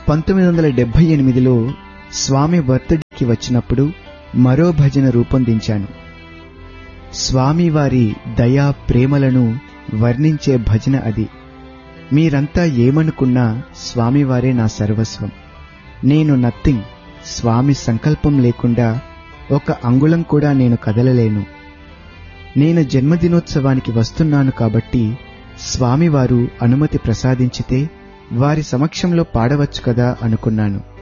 పంతొమ్మిది వందల డెబ్బై ఎనిమిదిలో స్వామి బర్త్డేకి వచ్చినప్పుడు మరో భజన రూపొందించాను స్వామి వారి దయా ప్రేమలను వర్ణించే భజన అది మీరంతా ఏమనుకున్నా స్వామివారే నా సర్వస్వం నేను నథింగ్ స్వామి సంకల్పం లేకుండా ఒక అంగుళం కూడా నేను కదలలేను నేను జన్మదినోత్సవానికి వస్తున్నాను కాబట్టి స్వామివారు అనుమతి ప్రసాదించితే వారి సమక్షంలో పాడవచ్చు కదా అనుకున్నాను